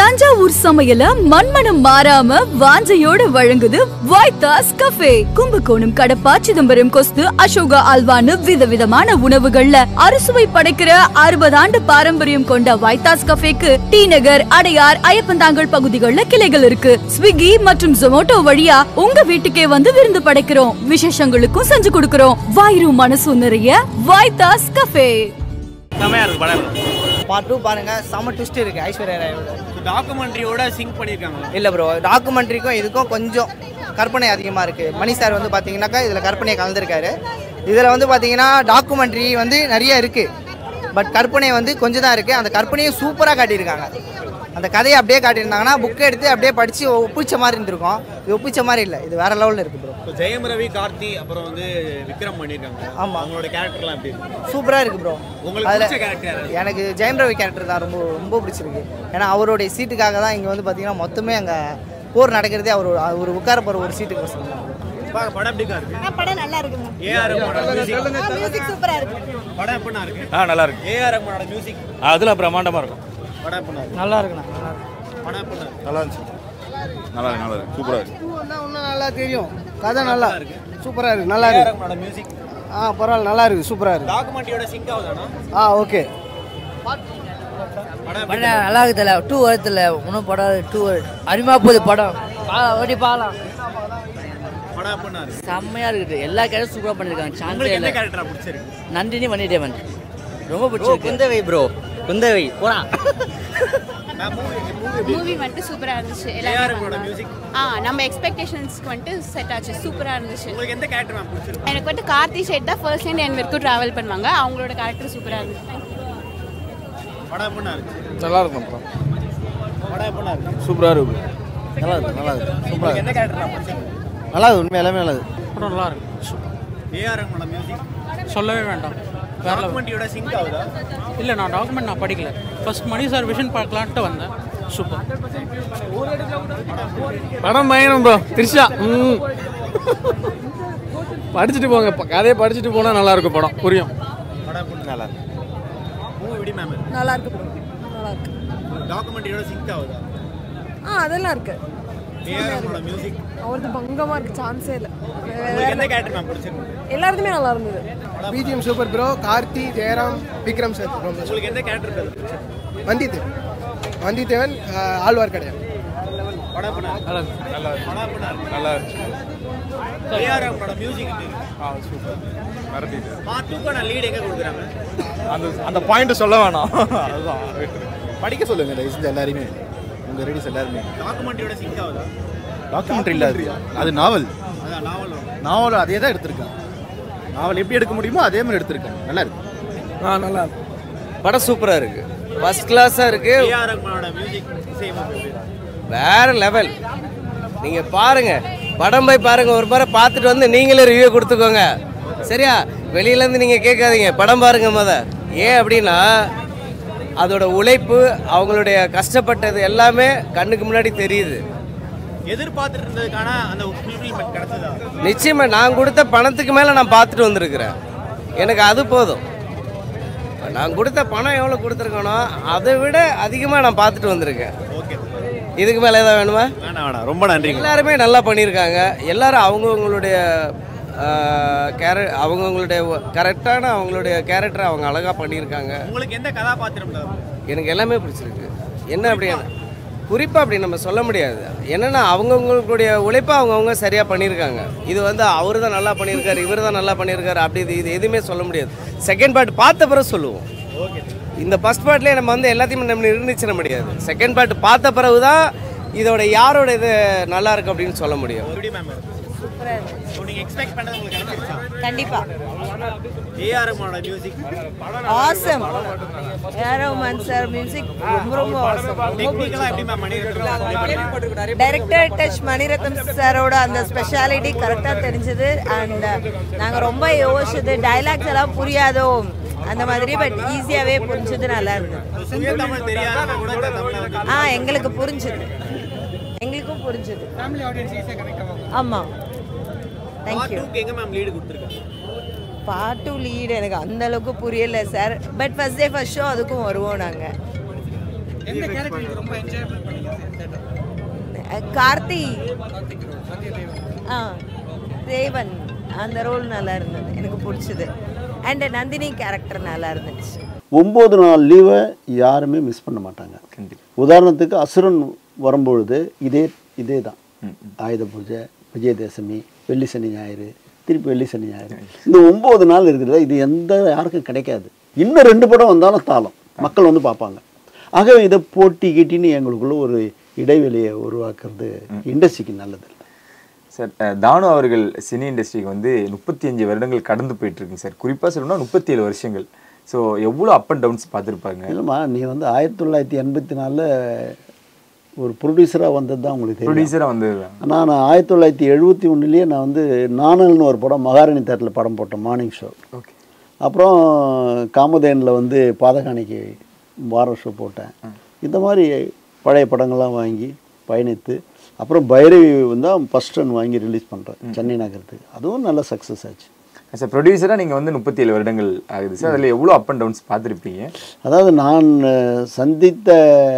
தஞ்சாவூர் சமையல மண்மனம் மாறாம வாஞ்சையோட வழங்குது வைத்தாஸ் கஃபே கும்பகோணம் கடப்பா சிதம்பரம் கொஸ்து அசோகா அல்வான்னு விதவிதமான உணவுகள்ல அறுசுவை படைக்கிற அறுபது ஆண்டு பாரம்பரியம் கொண்ட வைத்தாஸ் கஃபேக்கு டி நகர் அடையார் ஐயப்பந்தாங்கல் பகுதிகளில் கிளைகள் இருக்கு ஸ்விக்கி மற்றும் ஜொமோட்டோ வழியா உங்க வீட்டுக்கே வந்து விருந்து படைக்கிறோம் விசேஷங்களுக்கும் செஞ்சு கொடுக்கிறோம் வாயிரும் மனசும் நிறைய வைத்தாஸ் கஃபே செமையா இருக்கு படம் பார்ட் டூ பாருங்க செம ட்விஸ்ட் இருக்கு ஐஸ்வர்யா ராயோட டாக்குமெண்ட்ரியோட சிங்க் பண்ணியிருக்காங்க இல்லை ப்ரோ டாக்குமெண்ட்ரிக்கும் இதுக்கும் கொஞ்சம் கற்பனை அதிகமாக இருக்குது மணி சார் வந்து பார்த்தீங்கன்னாக்கா இதில் கற்பனையை கலந்துருக்காரு இதில் வந்து பார்த்தீங்கன்னா டாக்குமெண்ட்ரி வந்து நிறைய இருக்குது பட் கற்பனை வந்து கொஞ்சம் தான் இருக்குது அந்த கற்பனையும் சூப்பராக காட்டியிருக்காங்க அந்த கதையை அப்படியே காட்டியிருந்தாங்கன்னா புக்கை எடுத்து அப்படியே படித்து ஒப்பிச்ச மாதிரி இருந்திருக்கும் இது ஒப்பிச்ச மாதிரி இல்லை இது வேற லெவலில் இருக்குது ப்ரோ இப்போ ஜெயம் ரவி கார்த்தி அப்புறம் வந்து விக்ரம் பண்ணியிருக்காங்க ஆமா. அவங்களோட கேரக்டர்லாம் எப்படி இருக்கு சூப்பராக இருக்குது ப்ரோ உங்களுக்கு பிடிச்ச character யாரு? எனக்கு ஜெயம் ரவி கேரக்டர் தான் ரொம்ப ரொம்ப பிடிச்சிருக்கு ஏன்னா அவருடைய சீட்டுக்காக தான் இங்கே வந்து பார்த்தீங்கன்னா மொத்தமே அங்கே போர் நடக்கிறதே அவர் அவர் உட்கார போகிற ஒரு சீட்டுக்கு வசதி பா- படம் எப்படிக்கா இருக்கு படம் நல்லா இருக்குங்க ஏஆர் ரஹ்மானோட மியூசிக் மியூசிக் சூப்பரா இருக்கு படம் எப்படிண்ணா இருக்கு ஆ நல்லா இருக்கு ஏஆர் ரஹ்மானோட மியூசிக் அதெல்லாம் பிரம்மாண்டமாக இருக்கும் படம் எப்படிண்ணா இருக்கு நல்லா இருக்குண்ணா நல்லா இருக்கு படம் எப்படிண்ணா இருக்கு நல்லா இருந்துச்சு நல்லா இருக்கு நல்லா இருக்கு சூப்பராக இருக்கு இன்னும் நல்லா தெரியும் கதை நல்லா சூப்பராக இருக்கு நல்லா ஏஆர் ரஹ்மானோட மியூசிக் ஆ பரவாயில்ல நல்லா இருக்கு சூப்பராக இருக்கு டாக்குமெண்ட்ரியோட சிங்க் ஆகுதானா ஆ ஓகே படம் எப்படி படம் நல்லா இருக்குதுல்ல டூ வருதுல்ல ஒன்றும் படம் டூ அருமையா போகுது படம் பா ஓடி பார்க்கலாம் படம் எப்படிண்ணா இருக்கு செம்மையா இருக்குது எல்லா கேரக்டரும் சூப்பராக பண்ணியிருக்காங்க சான்ஸே உங்களுக்கு எந்த இல்லை கேரக்டரா பிடிச்சிருக்கு நந்தினி வன்னிதேவன் ரொம்ப பிடிச்சிருக்கு குந்தவை ப்ரோ குந்தவை போனா நான் மூவி மூவி எப்படி மூவி வந்துட்டு சூப்பரா இருந்துச்சு ஏஆர் எல்லாரும் ரஹ்மானோட மியூசிக் ஆ நம்ம எக்ஸ்பெக்டேஷன்ஸ்க்கு வந்துட்டு செட் ஆச்சு சூப்பரா இருந்துச்சு உங்களுக்கு எந்த கேரக்டர் நான் பிடிச்சிருக்கு எனக்கு வந்துட்டு கார்த்தி ஷேட் தான் ஃபர்ஸ்ட் டைம் என் வரைக்கும் ட்ராவல் பண்ணுவாங்க அவங்களோட கேரக்டர் சூப்பரா இருந்துச்சு படம் எப்படிண்ணா இருக்கு நல்லா இருக்கும் அப்புறம் படம் எப்படிண்ணா இருக்கு சூப்பராக இருக்கு நல்லா இருக்கு நல்லா இருக்கு உங்களுக்கு எந்த கேரக்டர் நான் பிடிச்சிருக்கு நல்லா இருக்கு உண்மை எல்லாமே நல்லது படம் நல்லா இருக்கு ஏஆர் ரஹ்மானோட மியூசிக் சொல்லவே வேண்டாம் வேற level. டாக்குமெண்ட்ரியோட சிங்க் ஆகுதா இல்லை நான் டாக்குமெண்ட் நான் படிக்கல ஃபர்ஸ்ட் மணி சார் விஷன் பார்க்கலான்ட்டு வந்தேன் சூப்பர் படம் பயணம் ப்ரோ த்ரிஷா ம் படிச்சுட்டு போங்க ப- கதையை படிச்சுட்டு போனால் நல்லா இருக்கும் படம் புரியும் படம் எப்படி நல்லா இருக்கு மூவி எப்படி மேம் நல்லா இருக்கு bro. நல்லா இருக்கு டாக்குமெண்ட்ரியோட சிங்க் ஆகுதா ஆ அதெல்லாம் இருக்கு ஏஆர் ரஹ்மானோட மியூசிக் அவரது பங்கமா இருக்கு சான்ஸே இல்லை உங்களுக்கு எந்த கேரக்டர் மேம் பிடிச்சிருக்கு எல்லாருக்குமே நல்லா இருந்தது BGM super bro Karthi Jayaram Vikram sir ரொம்ப உங்களுக்கு எந்த கேரக்டர் பிடிச்சிருக்கு வந்தித்தேவன் வந்தித்தேவன் ஆஹ், ஆழ்வார் கிடையாது படம் எப்படி இருக்கு? நல்லா இருக்கு நல்லா இருக்கு படம் எப்படி இருக்கு? நல்லா இருக்கு ஏஆர் ரஹ்மானோட மியூசிக் எப்படி இருக்கு? ஆ சூப்பர் மிரட்டிட்டு பார்ட் டூக்கான லீட் எங்க கொடுக்குறாங்க அந்த அந்த பாயிண்ட் சொல்ல வேணாம் அதுதான் படிக்க சொல்லுங்க தயவு செஞ்சு எல்லாருமே உங்க ரெடிஸ் எல்லாருமே டாக்குமெண்ட்ரியோட சிங்க் ஆகுதா டாக்குமெண்ட்ரி இல்ல அது அது நாவல் அதான் நாவல் நாவல் அதே தான் எடுத்திருக்கான் நாவல் எப்படி எடுக்க முடியுமோ அதே மாதிரி எடுத்திருக்காங்க நல்லா இருக்கு ஆ நல்லா இருக்கு படம் சூப்பராக இருக்கு ஃபர்ஸ்ட் கிளாஸாக இருக்கு ஏஆர் ரஹ்மானோட மியூசிக் இசையமைப்பு எப்படி இருக்கு? வேற லெவல் நீங்க பாருங்க படம் போய் பாருங்க ஒரு முறை பார்த்துட்டு வந்து நீங்களே ரிவ்யூ கொடுத்துக்கோங்க சரியா வெளியில இருந்து நீங்க கேட்காதீங்க படம் பாருங்க முத ஏன் அப்படின்னா அதோட உழைப்பு அவங்களுடைய கஷ்டப்பட்டது எல்லாமே கண்ணுக்கு முன்னாடி தெரியுது எதிர்பார்த்துட்டு இருந்ததுக்கான அந்த ஃபுல்ஃபில்மெண்ட் கிடைச்சதா நிச்சயமா நான் கொடுத்த பணத்துக்கு மேல நான் பார்த்துட்டு வந்திருக்கிறேன் எனக்கு அது போதும் நான் கொடுத்த பணம் எவ்வளோ கொடுத்துருக்கனோ அதை விட அதிகமாக நான் பார்த்துட்டு வந்திருக்கேன் ஓகே இதுக்கு மேலே ஏதாவது வேணுமா வேணாம் வேணாம் ரொம்ப நன்றிங்க எல்லாருமே நல்லா பண்ணியிருக்காங்க எல்லாரும் அவங்கவுங்களுடைய கேர அவங்கவுங்களுடைய கரெக்டான அவங்களுடைய கேரக்டரை அவங்க அழகாக பண்ணியிருக்காங்க உங்களுக்கு எந்த கதாபாத்திரம் தான் எனக்கு எல்லாமே பிடிச்சிருக்கு என்ன அப்படி குறிப்பாக அப்படி நம்ம சொல்ல முடியாது என்னென்னா அவங்கவுங்களுடைய உழைப்பை அவங்கவுங்க சரியாக பண்ணியிருக்காங்க இது வந்து அவர் தான் நல்லா பண்ணியிருக்காரு இவர் தான் நல்லா பண்ணியிருக்காரு அப்படி இது இது எதுவுமே சொல்ல முடியாது செகண்ட் பார்ட் பார்த்த பிறகு சொல்லுவோம் ஓகே இந்த ஃபர்ஸ்ட் பார்ட்லேயே நம்ம வந்து எல்லாத்தையுமே நம்ம நிர்ணயிச்சிட முடியாது செகண்ட் பார்ட் பார்த்த பிறகு தான் இதோட யாரோட இது நல்லா இருக்கு அப்படின்னு சொல்ல முடியும் எப்படி மேம் ஸோ நீங்கள் எக்ஸ்பெக்ட் பண்ணது உங்களுக்கு கிடைச்சிருச்சா கண்டிப்பா ஏஆர் ரஹ்மானோட மியூசிக் ஆசம் ஏரோமன் சார் மியூசிக் ரொம்ப ரொம்ப ஆசம் டெக்னிக்கலாக எப்படி ma'am Mani director touch Mani Ratnam சாரோட அந்த ஸ்பெஷாலிட்டி கரெக்டாக தெரிஞ்சது அண்ட் நாங்கள் ரொம்ப யோசிச்சது டைலாக்ஸ் எல்லாம் புரியாதோ அந்த மாதிரி பட் ஈஸியாகவே புரிஞ்சது நல்லா இருந்தது சுய தமிழ் தெரியாதவங்க கூட இந்த தமிழை வந்து ஆ எங்களுக்கு புரிஞ்சுது எங்களுக்கும் புரிஞ்சுது ஆமாம் பார்ட் தேங்க்யூ டூக்கு எங்க மேம் லீடு கொடுத்துருக்காங்க பார்ட் டூ லீடு எனக்கு அந்த அளவுக்கு புரியல sir but first day first show அதுக்கும் வருவோம் நாங்கள் எந்த கேரக்டர் ரொம்ப என்ஜாய் அஹ் கார்த்தி ஆ தேவன் அந்த ரோல் நல்லா இருந்தது எனக்கு பிடிச்சது அண்ட் நந்தினி கேரக்டர் நல்லா இருந்துச்சு ஒம்பது நாள் லீவை யாருமே மிஸ் பண்ண மாட்டாங்க உதாரணத்துக்கு அசுரன் வரும்பொழுது இதே இதே தான் ஆயுத பூஜை விஜயதசமி வெள்ளி சனி ஞாயிறு திருப்பி வெள்ளி சனி ஞாயிறு இந்த ஒம்பது நாள் இருக்குதுல்ல இது எந்த யாருக்கும் கிடைக்காது இன்னும் ரெண்டு படம் வந்தாலும் தாளம் மக்கள் வந்து பார்ப்பாங்க ஆகவே இதை போட்டி கிட்டின்னு எங்களுக்குள்ள ஒரு இடைவெளியை உருவாக்குறது இண்டஸ்ட்ரிக்கு நல்லது சார் அஹ், தானு அவர்கள் சினி இண்டஸ்ட்ரிக்கு வந்து முப்பத்தி அஞ்சு வருடங்கள் கடந்து போயிட்டு இருக்குங்க சார் குறிப்பாக சொல்லணும்னா முப்பத்தி ஏழு வருஷங்கள் ஸோ எவ்வளோ அப் அண்ட் டவுன்ஸ் பார்த்துருப்பாங்க இல்லைம்மா நீ வந்து ஆயிரத்தி தொள்ளாயிரத்தி எண்பத்தி நாலில் ஒரு ப்ரொடியூசராக வந்தது தான் உங்களுக்கு தெரியும் ப்ரொடியூசராக வந்து நான் ஆயிரத்தி தொள்ளாயிரத்தி எழுபத்தி ஒன்றுலேயே நான் வந்து நாணல்னு ஒரு படம் மகாராணி தேட்டரில் படம் போட்டேன் மார்னிங் ஷோ ஓகே அப்புறம் காமதேனில் வந்து பாதகாணிக்கு வார ஷோ போட்டேன் இந்த மாதிரி பழைய படங்கள்லாம் வாங்கி பயணித்து அப்புறம் பைரவி வந்து ஃபஸ்ட் ரன் வாங்கி ரிலீஸ் பண்ணுறேன் சென்னை நகரத்துக்கு அதுவும் நல்ல சக்ஸஸ் ஆச்சு சார் ப்ரொடியூசராக நீங்கள் வந்து முப்பத்தி ஏழு வருடங்கள் ஆகுது சார் அதில் எவ்வளோ அப் அண்ட் டவுன்ஸ் பார்த்துருப்பீங்க அதாவது நான் அஹ், சந்தித்த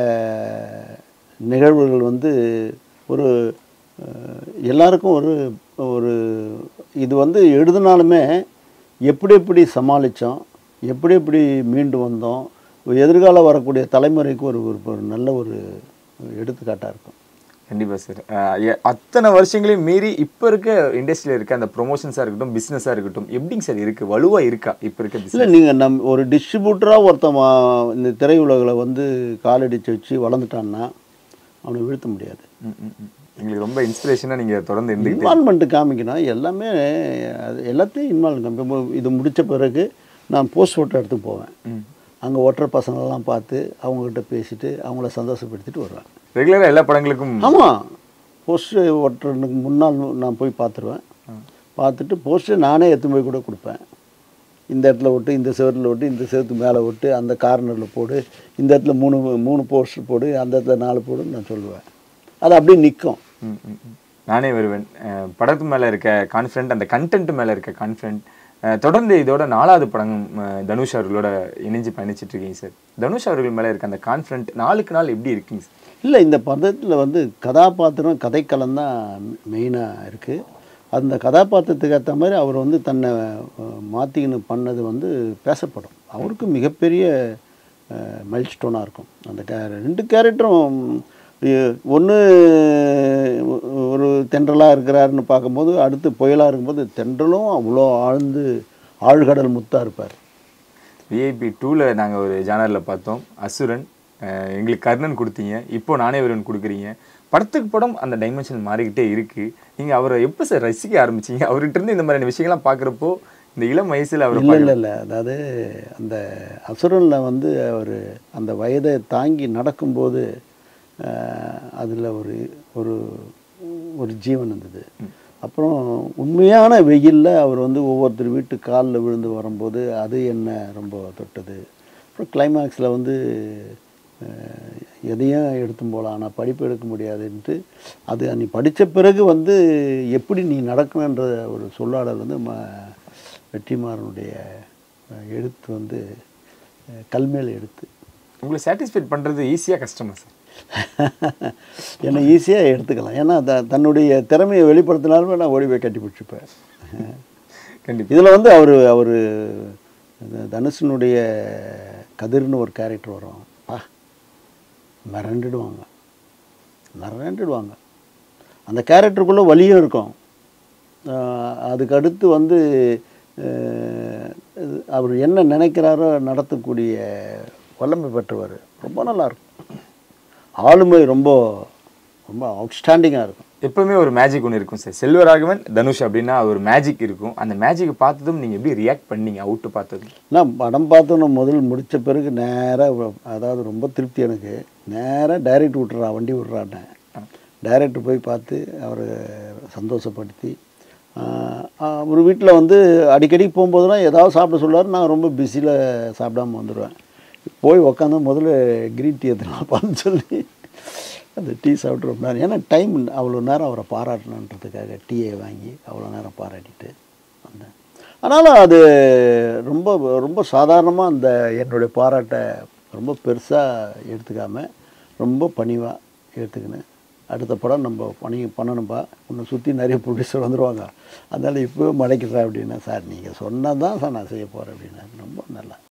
நிகழ்வுகள் வந்து ஒரு அஹ், எல்லாருக்கும் ஒரு ஒரு இது வந்து எழுதினாலுமே எப்படி எப்படி சமாளித்தோம் எப்படி எப்படி மீண்டு வந்தோம் எதிர்கால வரக்கூடிய தலைமுறைக்கு ஒரு ஒரு ஒரு நல்ல ஒரு எடுத்துக்காட்டாக இருக்கும் கண்டிப்பாக சார் அத்தனை வருஷங்களையும் மீறி இப்போ இருக்க இண்டஸ்ட்ரியில் இருக்க அந்த ப்ரொமோஷன்ஸாக இருக்கட்டும் பிஸ்னஸாக இருக்கட்டும் எப்படிங்க சார் இருக்குது வலுவாக இருக்கா இப்போ இருக்க இல்லை business? நீங்கள் நம் ஒரு டிஸ்ட்ரிபியூட்டராக ஒருத்தன் வா- இந்த திரையுலகில் வந்து காலடிச்சு வச்சு வளர்ந்துட்டான்னா அவனை வீழ்த்த முடியாது ம், ம், ம். எங்களுக்கு ரொம்ப இன்ஸ்பிரேஷனாக நீங்கள் தொடர்ந்து இருந்துக்கிட்டே இன்வால்மெண்ட்டு காமிக்கணும் எல்லாமே அது எல்லாத்தையும் இன்வால்வ் காமிப்போம் இது முடித்த பிறகு நான் போஸ்ட் ஓட்ட இடத்துக்கு போவேன் ம். அங்கே ஒட்டுற பசங்களெல்லாம் பார்த்து அவங்கக்கிட்ட பேசிட்டு அவங்கள சந்தோஷப்படுத்திட்டு வருவேன் ரெகுலராக எல்லா படங்களுக்கும் ஆமாம் போஸ்ட்டு ஒட்டுறதுக்கு முன்னால் நான் போய் பார்த்துருவேன் பார்த்துட்டு போஸ்ட்டு நானே எடுத்து போய் கூட கொடுப்பேன் இந்த இடத்துல ஒட்டு இந்த செவரில் ஒட்டு இந்த செவத்துக்கு மேலே ஒட்டு அந்த கார்னரில் போடு இந்த இடத்துல மூணு மூணு போஸ்டர் போடு அந்த இடத்துல நாலு போடுன்னு நான் சொல்லுவேன் அது அப்படியே நிற்கும் ம், ம், ம். நானே வருவேன் அஹ், படத்து மேலே இருக்க கான்ஃபிடென்ட் அந்த கண்டென்ட் மேலே இருக்க கான்ஃபிடென்ட் தொடர்ந்து இதோட நாலாவது படம் அஹ், தனுஷ் அவர்களோட இணைஞ்சு பயணிச்சிட்டு இருக்கீங்க சார் தனுஷ் அவர்கள் மேலே இருக்க அந்த கான்ஃபிடென்ட் நாளுக்கு நாள் எப்படி இருக்குங்க சார் இல்லை இந்த பதத்தில் வந்து கதாபாத்திரம் கதைக்களம் தான் மெயினாக இருக்குது அந்த கதாபாத்திரத்துக்கு ஏற்ற மாதிரி அவர் வந்து தன்னை மாற்றிக்கின்னு பண்ணது வந்து பேசப்படும் அவருக்கு மிகப்பெரிய மைல் ஸ்டோனாக இருக்கும் அந்த கே ரெண்டு கேரக்டரும் ஒன்று ஒரு தென்றலாக இருக்கிறாருன்னு பார்க்கும்போது அடுத்து புயலாக இருக்கும்போது தென்றலும் அவ்வளோ ஆழ்ந்து ஆழ்கடல் முத்தாக இருப்பார் விஐபி டூவில் நாங்கள் ஒரு ஜானரில் பார்த்தோம் அசுரன் அஹ், எங்களுக்கு கர்ணன் கொடுத்தீங்க இப்போ நானே ஒருவன் கொடுக்குறீங்க படத்துக்கு படம் அந்த டைமென்ஷன் மாறிக்கிட்டே இருக்குது நீங்கள் அவரை எப்போ சார் ரசிக்க ஆரம்பிச்சீங்க அவர்கிட்ட இருந்து இந்த மாதிரியான விஷயங்கள்லாம் பார்க்குறப்போ இந்த இளம் வயசில் அவர் இல்லை இல்லை இல்லை அதாவது அந்த அசுரனில் வந்து அவர் அந்த வயதை தாங்கி நடக்கும்போது அதில் ஒரு ஒரு ஒரு ஜீவன் இருந்தது அப்புறம் உண்மையான வெயிலில் அவர் வந்து ஒவ்வொருத்தர் வீட்டு காலில் விழுந்து வரும்போது அது என்ன ரொம்ப தொட்டது அப்புறம் கிளைமேக்ஸில் வந்து அஹ், எதையும் எடுத்தும் போகலாம் ஆனால் படிப்பு எடுக்க முடியாதுன்ட்டு அது நீ படித்த பிறகு வந்து எப்படி நீ நடக்கணுன்ற ஒரு சொல்லாடல் வந்து ம வெற்றிமாறனுடைய அஹ், எழுத்து வந்து அஹ், கல்மேல் எழுத்து உங்களை சாட்டிஸ்ஃபைட் பண்ணுறது ஈஸியாக கஷ்டமா சார் என்னை ஈஸியாக எடுத்துக்கலாம் ஏன்னா த தன்னுடைய திறமையை வெளிப்படுத்தினாலுமே நான் ஓடி போய் கட்டி பிடிச்சிப்பேன் கண்டிப்பாக இதில் வந்து அவர் அவர் தனுஷனுடைய கதிர்னு ஒரு கேரக்டர் வரும் பா மிரண்டுடுவாங்க மிரண்டுடுவாங்க அந்த கேரக்டருக்குள்ளே வலியும் இருக்கும் ஆஹ் அதுக்கு அடுத்து வந்து ஆஹ் இது அவர் என்ன நினைக்கிறாரோ நடத்தக்கூடிய வல்லமை பெற்றவர் ரொம்ப நல்லா இருக்கும் ஆளுமை ரொம்ப ரொம்ப அவுட்ஸ்டாண்டிங்காக இருக்கும் எப்பவுமே ஒரு மேஜிக் ஒன்று இருக்கும் சார் செல்வராகவன் தனுஷ் அப்படின்னா அது ஒரு மேஜிக் இருக்கும் அந்த மேஜிக்கை பார்த்ததும் நீங்கள் எப்படி ரியாக்ட் பண்ணீங்க அவுட்டு பார்த்ததும் நான் படம் பார்த்தோன்னு முதல் முடித்த பிறகு நேராக அதாவது ரொம்ப திருப்தி எனக்கு நேராக டைரக்ட் விட்டுறா வண்டி விட்றான்னு டைரக்டர் போய் பார்த்து அவரை சந்தோஷப்படுத்தி ஆஹ் ஒரு வீட்டில் வந்து அடிக்கடி போகும்போதெல்லாம் ஏதாவது சாப்பிட சொல்லுவார் நான் ரொம்ப பிஸியில் சாப்பிடாம வந்துடுவேன் போய் உக்காந்து முதல்ல க்ரீன் டீ எத்தனாப்பான்னு சொல்லி அந்த டீ சாப்பிட்டு ரொம்ப நேரம் ஏன்னா டைம் அவ்வளோ நேரம் அவரை பாராட்டணுன்றதுக்காக டீயை வாங்கி அவ்வளோ நேரம் பாராட்டிட்டு வந்தேன் ஆனாலும் அது ரொம்ப ரொம்ப சாதாரணமாக அந்த என்னுடைய பாராட்டை ரொம்ப பெருசாக எடுத்துக்காம ரொம்ப பணிவாக ஏற்றுக்கினேன் அடுத்த படம் நம்ம பண்ணி பண்ணணும்பா உன்னை சுற்றி நிறைய ப்ரொடியூசர் வந்துடுவாங்க அதனால் இப்போவே மடைக்கிறேன் அப்படின்னா சார் நீங்கள் சொன்னால் தான் சார் நான் செய்ய போகிறேன் அப்படின்னா ரொம்ப நல்லா